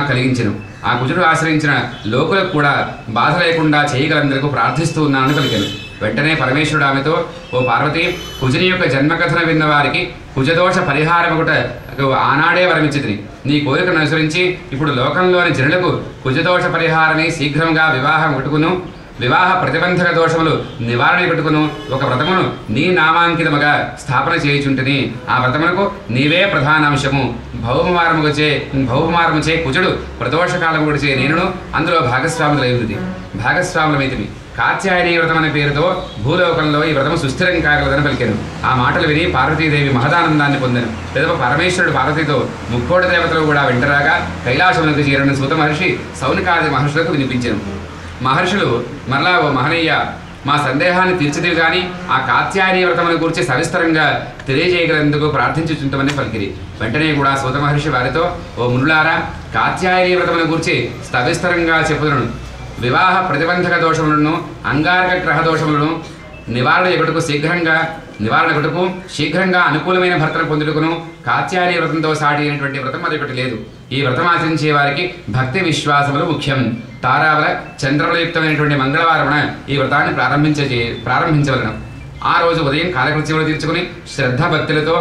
కలిగించెను ఆ కుజుడు ఆశ్రయించిన లోకులకు కూడా బాధ లేకుండా చేయగలందరికీ ప్రార్థిస్తూ ఉన్నానని పలికాను వెంటనే పరమేశ్వరుడు ఆమెతో ఓ పార్వతి కుజుని యొక్క జన్మకథన విన్న వారికి కుజదోష పరిహారం ఒకట ఆనాడే వరమిచ్చితిని నీ కోరికను అనుసరించి ఇప్పుడు లోకంలోని జనులకు కుజదోష పరిహారమే శీఘ్రంగా వివాహం కొట్టుకును వివాహ ప్రతిబంధక దోషములు నివారణ పెట్టుకును ఒక వ్రతమును నీ నామాంకితముగా స్థాపన చేయుచుంటిని ఆ వ్రతమునకు నీవే ప్రధానాంశము భౌమమారముచే భౌమమారముచే కుజుడు ప్రదోషకాలము గుడిచే నేనును అందులో భాగస్వాములైంది భాగస్వాములమైతివి కాత్యాయని వ్రతం అనే పేరుతో భూలోకంలో ఈ వ్రతము సుస్థిరం కాగలదని పలికాను ఆ మాటలు విని పార్వతీదేవి మహదానందాన్ని పొందాను పెదవ పరమేశ్వరుడు పార్వతితో ముక్కోటి దేవతలు కూడా వెంటరాగా కైలాసములకు చేరిన సూత మహర్షి సౌనికాది మహర్షులకు వినిపించాను మహర్షులు మరలా ఓ మహనీయ మా సందేహాన్ని తీర్చిదివి కానీ ఆ కాత్యాయని వ్రతమును గురించి సవిస్తరంగా తెలియజేయగలందుకు ప్రార్థించుచుంటామని పలికిరి వెంటనే కూడా సూత మహర్షి వారితో ఓ మునులారా కాత్యాయని వ్రతమును గురించి సవిస్తరంగా చెప్పుదను వివాహ ప్రతిబంధక దోషములను అంగారక గ్రహ దోషములను నివారణ ఎగుటకు శీఘ్రంగా నివారణ కొట్టుకు శీఘ్రంగా అనుకూలమైన భర్తను పొందుటకును కాత్యాయని వ్రతంతో సాటి అయినటువంటి వ్రతం మరొకటి లేదు ఈ వ్రతం ఆచరించే వారికి భక్తి విశ్వాసములు ముఖ్యం తారావల చంద్రమలయుక్తమైనటువంటి మంగళవారమున ఈ వ్రతాన్ని ప్రారంభించే ప్రారంభించవలను ఆ రోజు ఉదయం కాలకృత్యములు తీర్చుకుని శ్రద్ధ భక్తులతో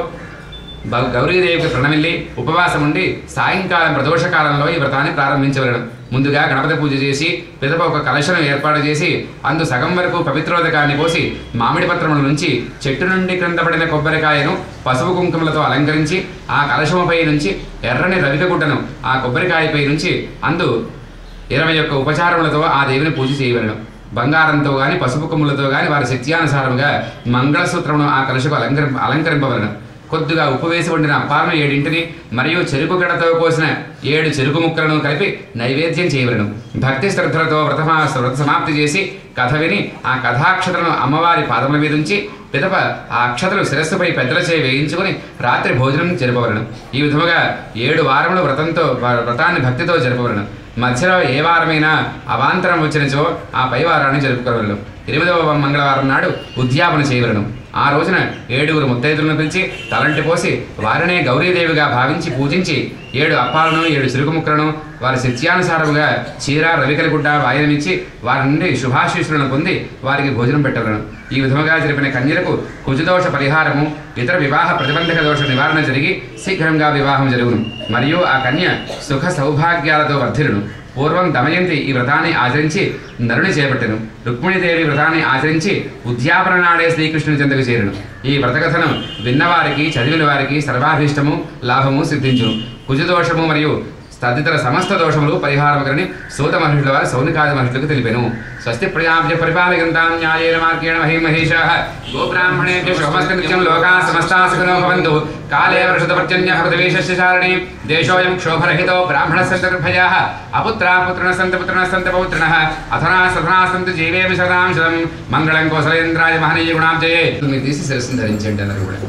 బ- గౌరీదేవికి ప్రణమిల్లి ఉపవాసం ఉండి సాయంకాలం ప్రదోషకాలంలో ఈ వ్రతాన్ని ప్రారంభించవలను ముందుగా గణపతి పూజ చేసి పిదప ఒక కలశను ఏర్పాటు చేసి అందు సగం వరకు పవిత్రోదకాన్ని పోసి మామిడి పత్రముల నుంచి చెట్టు నుండి క్రింద పడిన కొబ్బరికాయను పసుపు కుంకుమలతో అలంకరించి ఆ కలశముపై నుంచి ఎర్రని రవిక గుడ్డను ఆ కొబ్బరికాయపై నుంచి అందు ఇరవై ఒక్క ఉపచారములతో ఆ దేవిని పూజ చేయవలను బంగారంతో గాని పసుపు కొమ్ములతో గాని వారి శక్త్యానుసారముగా మంగళసూత్రమును ఆ కలశకు అలంకరి అలంకరింపవలను కొద్దిగా ఉప్పు వేసి వండిన అప్పాలను ఏడింటిని మరియు చెరుకు గడతో కోసిన ఏడు చెరుకు ముక్కలను కలిపి నైవేద్యం చేయవలను భక్తి శ్రద్ధలతో వ్రతమా వ్రత సమాప్తి చేసి కథ విని ఆ కథాక్షతలను అమ్మవారి పాదముల మీద ఉంచి పిదప ఆ అక్షతలు శిరస్సుపై పెద్దల చేయి వేయించుకుని రాత్రి భోజనం జరపవలను ఈ విధముగా ఏడు వారములు వ్రతంతో వ్రతాన్ని భక్తితో జరపవలను మధ్యలో ఏ వారమైనా అవాంతరం వచ్చినచో ఆ పై వారాన్ని జరుపుకోవలను ఎనిమిదవ మంగళవారం నాడు ఉద్యాపన చేయవలను ఆ రోజున ఏడుగురు ముత్తైదులను పిలిచి తలంటి పోసి వారినే గౌరీదేవిగా భావించి పూజించి ఏడు అప్పాలను ఏడు చిరుకు ముక్కలను వారి శక్త్యానుసారముగా చీర రవికల గుడ్డ వాయనమిచ్చి వారి నుండి శుభాశీస్సులను పొంది వారికి భోజనం పెట్టవలను ఈ విధముగా జరిపిన కన్యలకు కుజదోష పరిహారము ఇతర వివాహ ప్రతిబంధక దోష నివారణ జరిగి శీఘ్రంగా వివాహం జరుగును మరియు ఆ కన్య సుఖ సౌభాగ్యాలతో వర్ధిల్లును పూర్వం దమయంతి ఈ వ్రతాన్ని ఆచరించి నరుని చేపట్టెను రుక్మిణీదేవి వ్రతాన్ని ఆచరించి ఉద్యాపన నాడే శ్రీకృష్ణుని చెందకు చేరును ఈ వ్రతకథను విన్నవారికి చదివిన వారికి సర్వాభీష్టము లాభము సిద్ధించును కుజదోషము మరియు తదితర సమస్త దోషములు పరిహారమగరని సూత మహర్షుల వారి సౌనికాది మహర్షులకు తెలిపెను స్వస్తి ప్రజాభ్య పరిపాలయంతాం న్యాయేన మార్గేణ మహీ మహేషాః గోబ్రాహ్మణేభ్య శుభమస్తు నిత్యం లోకాः సమస్తాः సుఖినో భవంతు కాలే వర్షతపర్జన్య పృథివీశస్య చారణే దేశోऽयं क्षोभरहितो ब्राह्मणः सन्त निर्भयाः अपुत्राः पुत्रिणः सन्त पुत्रिणः सन्त पौत्रिणः अथनाः सथनाः सन्तु जीवेऽपि సదాం శతం మంగళం కోసలేంద్రాయ మహనీయ గుణాబ్జయే మీరు తీసి శిరస్సును ధరించండి అన్నారు కూడా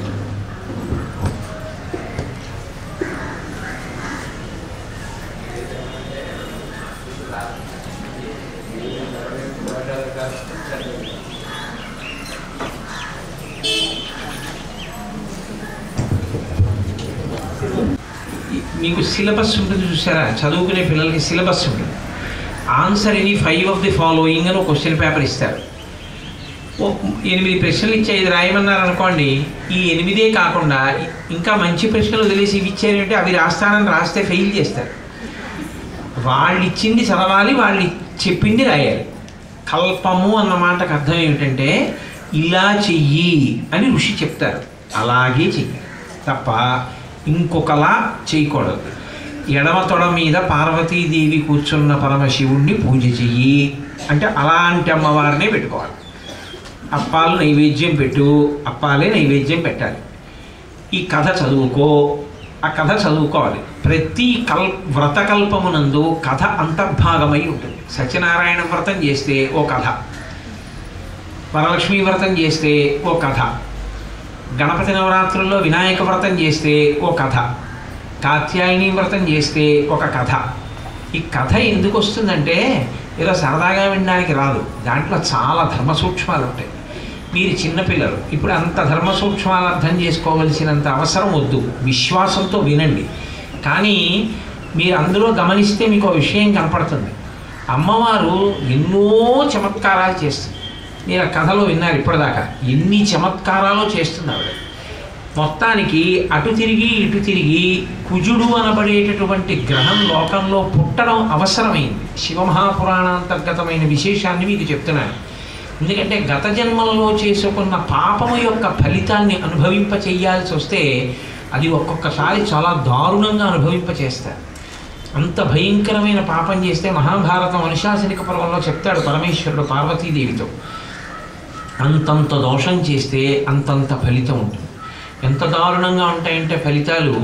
మీకు సిలబస్ ఉంటుంది చూసారా చదువుకునే పిల్లలకి సిలబస్ ఉంటుంది answer any five of the following అని ఒక క్వశ్చన్ పేపర్ ఇస్తారు ఓ ఎనిమిది ప్రశ్నలు ఇచ్చి ఐదు రాయమన్నారు అనుకోండి ఈ ఎనిమిదే కాకుండా ఇంకా మంచి ప్రశ్నలు వదిలేసి ఇవి ఇచ్చారంటే అవి రాస్తానని రాస్తే ఫెయిల్ చేస్తారు వాళ్ళు ఇచ్చింది చదవాలి వాళ్ళు చెప్పింది రాయాలి కల్పము అన్న మాటకు అర్థం ఏమిటంటే ఇలా చెయ్యి అని ఋషి చెప్తారు అలాగే చెయ్యాలి తప్ప ఇంకొకలా చేయకూడదు ఎడమ తొడ మీద పార్వతీదేవి కూర్చున్న పరమశివుణ్ణి పూజ చెయ్యి అంటే అలాంటి అమ్మవారినే పెట్టుకోవాలి అప్పాలు నైవేద్యం పెట్టు అప్పాలే నైవేద్యం పెట్టాలి ఈ కథ చదువుకో ఆ కథ చదువుకోవాలి ప్రతి కల్ వ్రతకల్పమునందు కథ అంతర్భాగమై ఉంటుంది సత్యనారాయణ వ్రతం చేస్తే ఓ కథ వరలక్ష్మీ వ్రతం చేస్తే ఓ కథ గణపతి నవరాత్రుల్లో వినాయక వ్రతం చేస్తే ఓ కథ కాత్యాయని వ్రతం చేస్తే ఒక కథ ఈ కథ ఎందుకు వస్తుందంటే ఏదో సరదాగా వినడానికి రాదు దాంట్లో చాలా ధర్మ సూక్ష్మాలు ఉంటాయి మీరు చిన్నపిల్లలు ఇప్పుడు అంత ధర్మ సూక్ష్మాలు అర్థం చేసుకోవలసినంత అవసరం వద్దు విశ్వాసంతో వినండి కానీ మీరు అందులో గమనిస్తే మీకు ఒక విషయం కనపడుతుంది అమ్మవారు ఎన్నో చమత్కారాలు చేస్తుంది మీరు ఆ కథలో విన్నారు ఇప్పటిదాకా ఎన్ని చమత్కారాలు చేస్తుంది ఆవిడ మొత్తానికి అటు తిరిగి ఇటు తిరిగి కుజుడు అనబడేటటువంటి గ్రహం లోకంలో పుట్టడం అవసరమైంది శివమహాపురాణాంతర్గతమైన విశేషాన్ని మీకు చెప్తున్నాను ఎందుకంటే గత జన్మలలో చేసుకున్న పాపము యొక్క ఫలితాన్ని అనుభవింప చెయ్యాల్సి వస్తే అది ఒక్కొక్కసారి చాలా దారుణంగా అనుభవింప చేస్తారు అంత భయంకరమైన పాపం చేస్తే మహాభారతం అనుశాసనిక పర్వంలో చెప్తాడు పరమేశ్వరుడు పార్వతీదేవితో అంతంత దోషం చేస్తే అంతంత ఫలితం ఉంటుంది ఎంత దారుణంగా ఉంటాయంటే ఫలితాలు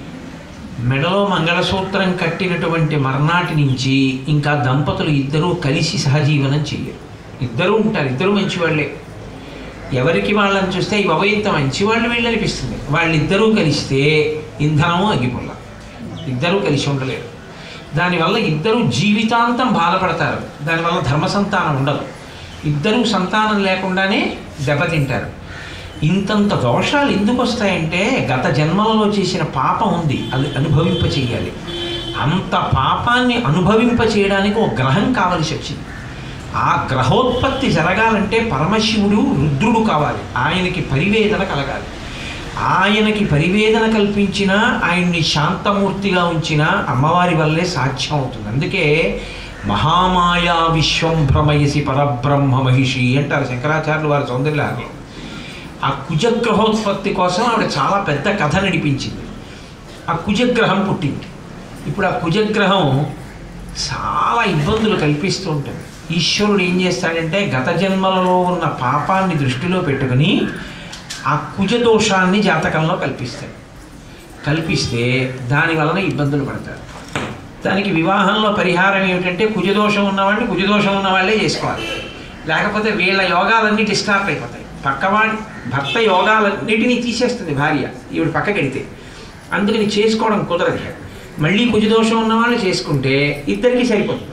మెడలో మంగళసూత్రం కట్టినటువంటి మర్నాటి నుంచి ఇంకా దంపతులు ఇద్దరూ కలిసి సహజీవనం చెయ్యరు ఇద్దరూ ఉంటారు ఇద్దరూ మంచివాళ్ళే ఎవరికి వాళ్ళని చూస్తే ఈ బాబోయ్ ఇంత మంచివాళ్ళు వీళ్ళు అనిపిస్తుంది వాళ్ళిద్దరూ కలిస్తే ఇంధనము అగ్గిపుల్ల ఇద్దరూ కలిసి ఉండలేరు దానివల్ల ఇద్దరు జీవితాంతం బాధపడతారు దానివల్ల ధర్మ సంతానం ఉండదు ఇద్దరూ సంతానం లేకుండానే దెబ్బతింటారు ఇంతంత దోషాలు ఎందుకు వస్తాయంటే గత జన్మలలో చేసిన పాపం ఉంది అది అనుభవింప చేయాలి అంత పాపాన్ని అనుభవింప చేయడానికి ఒక గ్రహం కావలసి వచ్చింది ఆ గ్రహోత్పత్తి జరగాలంటే పరమశివుడు రుద్రుడు కావాలి ఆయనకి పరివేదన కలగాలి ఆయనకి పరివేదన కల్పించిన ఆయన్ని శాంతమూర్తిగా ఉంచిన అమ్మవారి వల్లే సాధ్యం అవుతుంది అందుకే మహామాయా విశ్వం భ్రమయసి పరబ్రహ్మ మహిషి అంటారు శంకరాచార్యులు వారి సౌందర్యాలు ఆ కుజగ్రహోత్పత్తి కోసం ఆవిడ చాలా పెద్ద కథ నడిపించింది ఆ కుజగ్రహం పుట్టింది ఇప్పుడు ఆ కుజగ్రహం చాలా ఇబ్బందులు కల్పిస్తూ ఉంటుంది ఈశ్వరుడు ఏం చేస్తాడంటే గత జన్మలలో ఉన్న పాపాన్ని దృష్టిలో పెట్టుకుని ఆ కుజ దోషాన్ని జాతకంలో కల్పిస్తాడు కల్పిస్తే దాని వలన ఇబ్బందులు పడతారు దానికి వివాహంలో పరిహారం ఏమిటంటే కుజదోషం ఉన్నవాడిని కుజదోషం ఉన్న వాళ్ళే చేసుకోవాలి లేకపోతే వీళ్ళ యోగాలన్నీ డిస్టార్ట్ అయిపోతాయి పక్కవాడి భర్త యోగాలన్నిటినీ తీసేస్తుంది భార్య ఈవిడ పక్కకెడితే అందుకని చేసుకోవడం కుదరదు ఇక. మళ్ళీ కుజదోషం ఉన్న వాళ్ళు చేసుకుంటే ఇద్దరికి సరిపోతుంది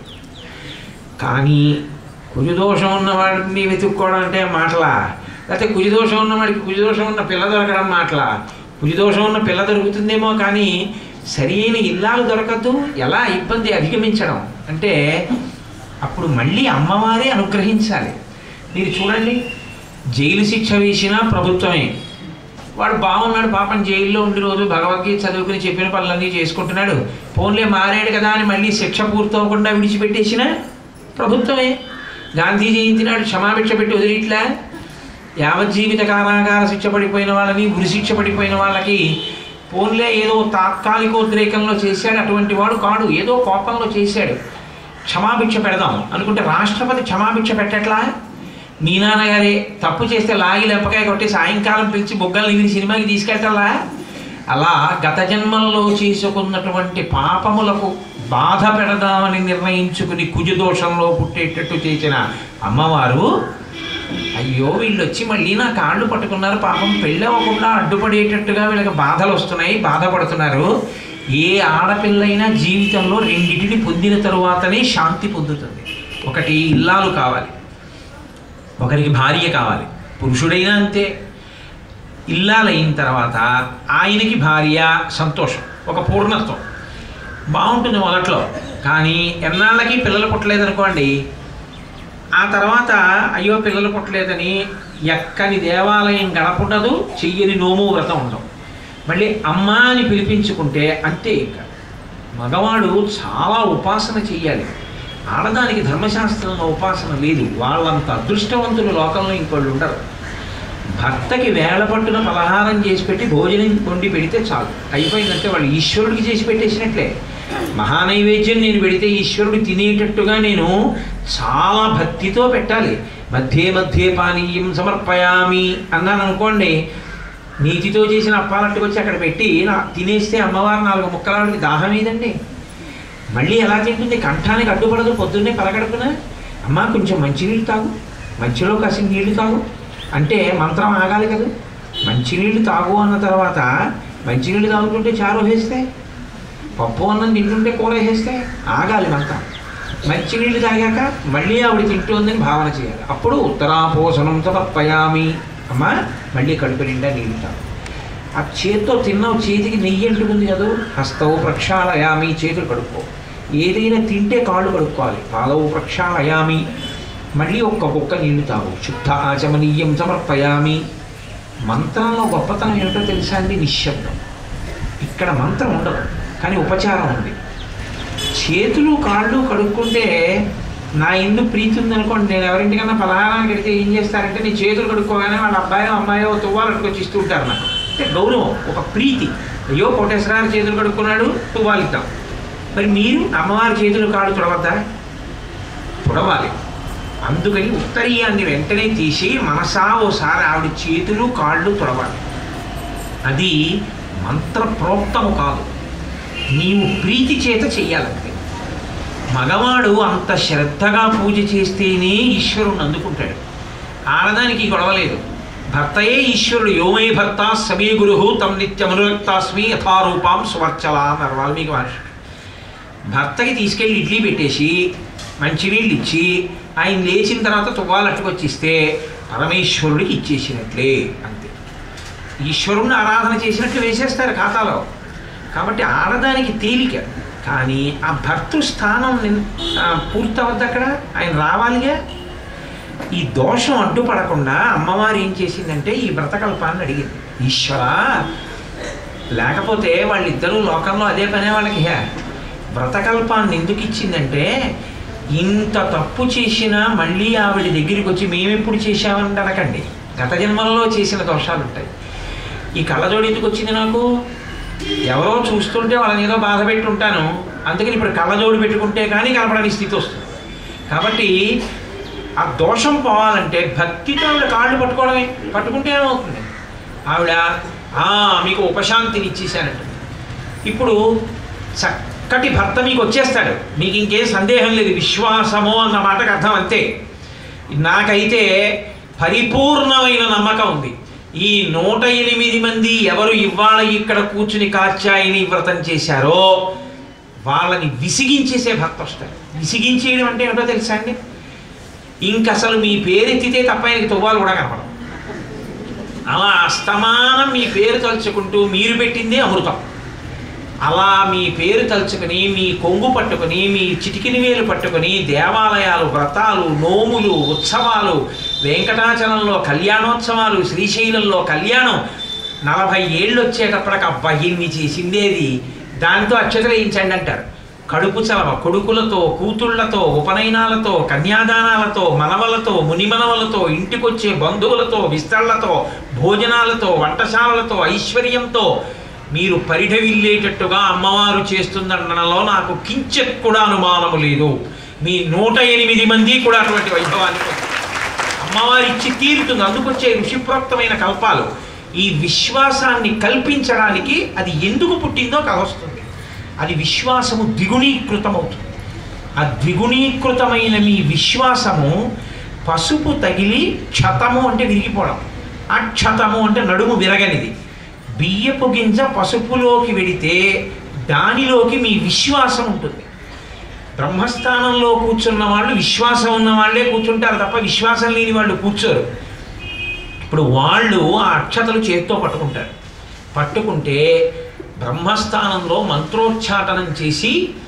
కానీ కుజదోషం ఉన్న వాడిని వెతుక్కోవడం అంటే మాటలా లేకపోతే కుజదోషం ఉన్న వాడికి కుజదోషం ఉన్న పిల్ల దొరకడం మాటలా కుజదోషం ఉన్న పిల్ల దొరుకుతుందేమో కానీ సరైన ఇల్లాలు దొరకద్దు ఎలా ఇబ్బంది అధిగమించడం అంటే అప్పుడు మళ్ళీ అమ్మవారే అనుగ్రహించాలి మీరు చూడండి జైలు శిక్ష వేసినా ప్రభుత్వమే వాడు బాగున్నాడు పాపం జైల్లో ఉండి రోజు భగవద్గీత చదువుకుని చెప్పిన పనులన్నీ చేసుకుంటున్నాడు ఫోన్లే మారాడు కదా అని మళ్ళీ శిక్ష పూర్తవకుండా విడిచిపెట్టేసిన ప్రభుత్వమే గాంధీ జయంతి నాడు క్షమాభిక్ష పెట్టి వదిలిట్లా యావజ్జీవిత కారాగార శిక్ష పడిపోయిన వాళ్ళని ఉరి శిక్ష పడిపోయిన వాళ్ళకి ఫోన్లే ఏదో తాత్కాలికోద్రేకంలో చేశాడు అటువంటి వాడు కాడు ఏదో కోపంలో చేశాడు క్షమాభిక్ష పెడదాం అనుకుంటే రాష్ట్రపతి క్షమాభిక్ష పెట్టట్లా మీ నాన్నగారే తప్పు చేస్తే లాగి లెప్పకాయ కొట్టి సాయంకాలం పిలిచి బొగ్గలు నిగిరి సినిమాకి తీసుకెళ్ళాలా అలా గత జన్మలలో చేసుకున్నటువంటి పాపములకు బాధ పెడదామని నిర్ణయించుకుని కుజదోషంలో పుట్టేటట్టు చేసిన అమ్మవారు అయ్యో వీళ్ళు వచ్చి మళ్ళీ నా కాళ్ళు పట్టుకున్నారు పాపం పెళ్ళి అవ్వకుండా అడ్డుపడేటట్టుగా వీళ్ళకి బాధలు వస్తున్నాయి బాధపడుతున్నారు ఏ ఆడపిల్లైనా జీవితంలో రెండింటిని పొందిన తరువాతనే శాంతి పొందుతుంది ఒకటి ఇల్లాలు కావాలి ఒకరికి భార్య కావాలి పురుషుడైనా అంతే ఇల్లాలైన తర్వాత ఆయనకి భార్య సంతోషం ఒక పూర్ణత్వం బాగుంటుంది మొదట్లో కానీ ఎన్నాళ్ళకి పిల్లలు పుట్టలేదనుకోండి ఆ తర్వాత అయ్యో పిల్లలు పుట్టలేదని ఎక్కని దేవాలయం గడపుండదు చెయ్యని నోము వ్రతం ఉండవు మళ్ళీ అమ్మ అని పిలిపించుకుంటే అంతే ఇక మగవాడు చాలా ఉపాసన చెయ్యాలి ఆడదానికి ధర్మశాస్త్రంలో ఉపాసన లేదు వాళ్ళంత అదృష్టవంతులు లోకంలో ఇంకోళ్ళు ఉండరు భర్తకి వేళ పట్టున పలహారం చేసి పెట్టి భోజనం వండి పెడితే చాలు అయిపోయిందంటే వాళ్ళు ఈశ్వరుడికి చేసి పెట్టేసినట్లే మహానైవేద్యం నేను పెడితే ఈశ్వరుడు తినేటట్టుగా నేను చాలా భక్తితో పెట్టాలి మధ్యే మధ్యే పానీయం సమర్పయామి అన్నాను అనుకోండి నీతితో చేసిన అప్పాలట్టుకు వచ్చి అక్కడ పెట్టి నా- తినేస్తే అమ్మవారు నాలుగు ముక్కలాడికి దాహం ఏదండి మళ్ళీ ఎలా తింటుంది కంఠానికి అడ్డుపడదు పొద్దున్నే పరగడుపున అమ్మా కొంచెం మంచినీళ్ళు తాగు మంచిలో కాసిన నీళ్లు తాగు అంటే మంత్రం ఆగాలి కదా మంచినీళ్ళు తాగు అన్న తర్వాత మంచినీళ్ళు తాగుతుంటే చారు వేస్తే పప్పు అన్నం తింటుంటే కూర వేస్తే ఆగాలి మంత్రం మంచినీళ్ళు తాగాక మళ్ళీ ఆవిడ తింటుందని భావన చేయాలి అప్పుడు ఉత్తరాపోషణం సమర్పయామి అమ్మా మళ్ళీ కడుపు నిండా నీళ్ళు తాగు ఆ చేత్తో తిన్నావు చేతికి నెయ్యి అంటుకుంది కదా హస్తవు ప్రక్షాళయామి చేతులు కడుక్కో ఏదైనా తింటే కాళ్ళు కడుక్కోవాలి పాదవు ప్రక్షాళయామి మళ్ళీ ఒక్క కుక్క నీళ్లు తాగు శుద్ధ ఆచమనీయం సమర్పయామి మంత్రంలో గొప్పతనం ఏమిటో తెలుసా అండి నిశ్శబ్దం ఇక్కడ మంత్రం ఉండదు కానీ ఉపచారం ఉంది చేతులు కాళ్ళు కడుక్కుంటే నా ఎందు ప్రీతి ఉందనుకోండి నేను ఎవరింటికన్నా పలహారానికి వెళ్తే ఏం చేస్తారంటే నీ చేతులు కడుక్కోగానే వాళ్ళ అబ్బాయో అమ్మాయో తువ్వాలు అట్టుకొచ్చి ఇస్తూ ఉంటారు నాకు అంటే గౌరవం ఒక ప్రీతి అయ్యో కోటేశ్వర గారు చేతులు కడుక్కున్నాడు తువ్వాలు ఇద్దాం మరి మీరు అమ్మవారి చేతులు కాళ్ళు తుడవద్దా తుడవాలి అందుకని ఉత్తరీయాన్ని వెంటనే తీసి మనసా ఓసారి ఆవిడ చేతులు కాళ్ళు తుడవాలి అది మంత్రప్రోక్తము కాదు నీవు ప్రీతి చేత చెయ్యాలంతే మగవాడు అంత శ్రద్ధగా పూజ చేస్తేనే ఈశ్వరుని అందుకుంటాడు ఆడదానికి గొడవలేదు భర్తయే ఈశ్వరుడు యోమై భర్త సమీ గురు తమ్ నిత్యమనురక్తాస్మి యథారూపాం సువర్చల అన్నారు వాల్మీకి మహర్షి భర్తకి తీసుకెళ్ళి ఇడ్లీ పెట్టేసి మంచినీళ్ళు ఇచ్చి ఆయన లేచిన తర్వాత తువ్వాలు అట్టుకొచ్చిస్తే పరమేశ్వరుడికి ఇచ్చేసినట్లే అంతే ఈశ్వరుణ్ణి ఆరాధన చేసినట్లు వేసేస్తారు ఖాతాలో కాబట్టి ఆడదానికి తేలిక కానీ ఆ భర్తృ స్థానం నిన్- ఆ, పూర్తవద్దు అక్కడ ఆయన రావాలిగా ఈ దోషం అడ్డుపడకుండా అమ్మవారు ఏం చేసిందంటే ఈ వ్రతకల్పాన్ని అడిగింది ఈశ్వరా లేకపోతే వాళ్ళిద్దరూ లోకంలో అదే పనే వాళ్ళకి హే వ్రతకల్పాన్ని ఎందుకు ఇచ్చిందంటే ఇంత తప్పు చేసినా మళ్ళీ ఆవిడ దగ్గరికి వచ్చి మేమెప్పుడు చేశామని అనకండి గత జన్మలలో చేసిన దోషాలు ఉంటాయి ఈ కళ్ళజోడు ఎందుకు వచ్చింది నాకు ఎవరో చూస్తుంటే వాళ్ళని ఏదో బాధ పెట్టి ఉంటాను అందుకని ఇప్పుడు కళ్ళజోడు పెట్టుకుంటే కానీ కనపడని స్థితి వస్తుంది కాబట్టి ఆ దోషం పోవాలంటే భక్తితో ఆవిడ కాళ్ళు పట్టుకోవడమే పట్టుకుంటే ఏమవుతుంది ఆవిడ "ఆ, మీకు ఉపశాంతిని ఇచ్చేసానంట ఇప్పుడు చక్కటి భర్త మీకు వచ్చేస్తాడు మీకు ఇంకేం సందేహం లేదు విశ్వాసము అన్న మాటకు అర్థం అంతే నాకైతే పరిపూర్ణమైన నమ్మకం ఉంది ఈ నూట ఎనిమిది మంది ఎవరు ఇవాళ ఇక్కడ కూర్చుని కాచాయిని వ్రతం చేశారో వాళ్ళని విసిగించేసే భర్త వస్తాడు విసిగించేయడం అంటే ఏంటో తెలుసా అండి ఇంక అసలు మీ పేరు ఎత్తితే తప్ప ఆయనకి తువ్వాలు కూడా కనపడవు అలా అస్తమానం మీ పేరు తలుచుకుంటూ మీరు పెట్టిందే అమృతం అలా మీ పేరు తలుచుకుని మీ కొంగు పట్టుకుని మీ చిటికిని వేలు పట్టుకుని దేవాలయాలు వ్రతాలు నోములు ఉత్సవాలు వెంకటాచలంలో కళ్యాణోత్సవాలు శ్రీశైలంలో కళ్యాణం నలభై ఏళ్ళు వచ్చేటప్పటికి అబ్బాయి ఇన్ని చేసిందేది దాంతో అక్షతలు వేయించండి అంటారు కడుపు చలవ కొడుకులతో కూతుళ్లతో ఉపనయనాలతో కన్యాదానాలతో మనవలతో మునిమనవలతో ఇంటికొచ్చే బంధువులతో విస్తళ్లతో భోజనాలతో వంటశాలలతో ఐశ్వర్యంతో మీరు పరిఢవిల్లేటట్టుగా అమ్మవారు చేస్తుందనడంలో నాకు కించెత్ కూడా అనుమానము లేదు మీ నూట ఎనిమిది మంది కూడా అటువంటి వైభవాన్ని పొందారు. అమ్మవారి ఇచ్చి తీరుతుంది అందుకొచ్చే ఋషిప్రోక్తమైన కల్పాలు ఈ విశ్వాసాన్ని కల్పించడానికి అది ఎందుకు పుట్టిందో కలొస్తుంది అది విశ్వాసము ద్విగుణీకృతమవుతుంది ఆ ద్విగుణీకృతమైన మీ విశ్వాసము పసుపు తగిలి క్షతము అంటే విరిగిపోవడం అక్షతము అంటే నడుము విరగనిది బియ్యపు గింజ పసుపులోకి వెడితే దానిలోకి మీ విశ్వాసం ఉంటుంది బ్రహ్మస్థానంలో కూర్చున్న వాళ్ళు విశ్వాసం ఉన్న వాళ్ళే కూర్చుంటారు తప్ప విశ్వాసం లేని వాళ్ళు కూర్చోరు ఇప్పుడు వాళ్ళు ఆ అక్షతలు చేత్తో పట్టుకుంటారు పట్టుకుంటే బ్రహ్మస్థానంలో మంత్రోచ్చాటనం చేసి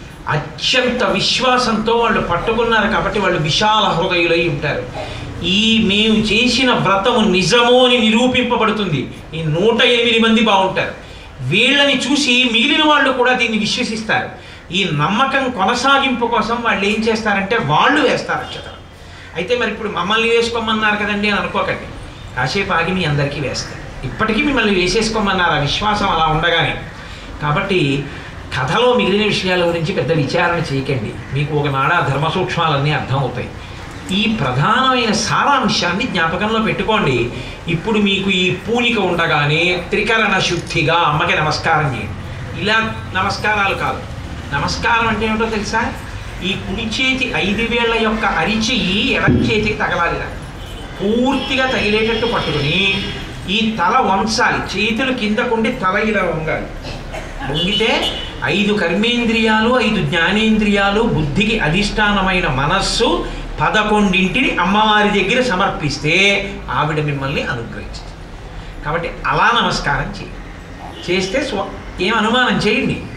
అత్యంత విశ్వాసంతో వాళ్ళు పట్టుకున్నారు కాబట్టి వాళ్ళు విశాల హృదయులై ఉంటారు ఈ మేము చేసిన వ్రతము నిజము అని నిరూపింపబడుతుంది ఈ నూట ఎనిమిది మంది బాగుంటారు వీళ్ళని చూసి మిగిలిన వాళ్ళు కూడా దీన్ని విశ్వసిస్తారు ఈ నమ్మకం కొనసాగింపు కోసం వాళ్ళు ఏం చేస్తారంటే వాళ్ళు వేస్తారు అక్షతలు అయితే మరి ఇప్పుడు మమ్మల్ని వేసుకోమన్నారు కదండి అని అనుకోకండి కాసేపు ఆగి మీ అందరికీ వేస్తారు ఇప్పటికీ మిమ్మల్ని వేసేసుకోమన్నారు ఆ విశ్వాసం అలా ఉండగానే కాబట్టి కథలో మిగిలిన విషయాల గురించి పెద్ద విచారణ చేయకండి మీకు ఒకనాడ ధర్మ సూక్ష్మాలన్నీ అర్థమవుతాయి ఈ ప్రధానమైన సారాంశాన్ని జ్ఞాపకంలో పెట్టుకోండి ఇప్పుడు మీకు ఈ పూనిక ఉండగానే త్రికరణ శుద్ధిగా అమ్మకి నమస్కారం చేయండి ఇలా నమస్కారాలు కాదు నమస్కారం అంటే ఏమిటో తెలుసా ఈ కుడి చేతి ఐదు వేళ్ల యొక్క అరిచెయ్యి ఎడం చేతికి తగలాలిరా పూర్తిగా తగిలేటట్టు పట్టుకుని ఈ తల వంచాలి చేతులు కిందకుండి తల ఇలా వంగాలి వంగితే ఐదు కర్మేంద్రియాలు ఐదు జ్ఞానేంద్రియాలు బుద్ధికి అధిష్టానమైన మనస్సు పదకొండింటిని అమ్మవారి దగ్గర సమర్పిస్తే ఆవిడ మిమ్మల్ని అనుగ్రహిస్తుంది కాబట్టి అలా నమస్కారం చేయండి చేస్తే స్వ ఏం అనుమానం చేయండి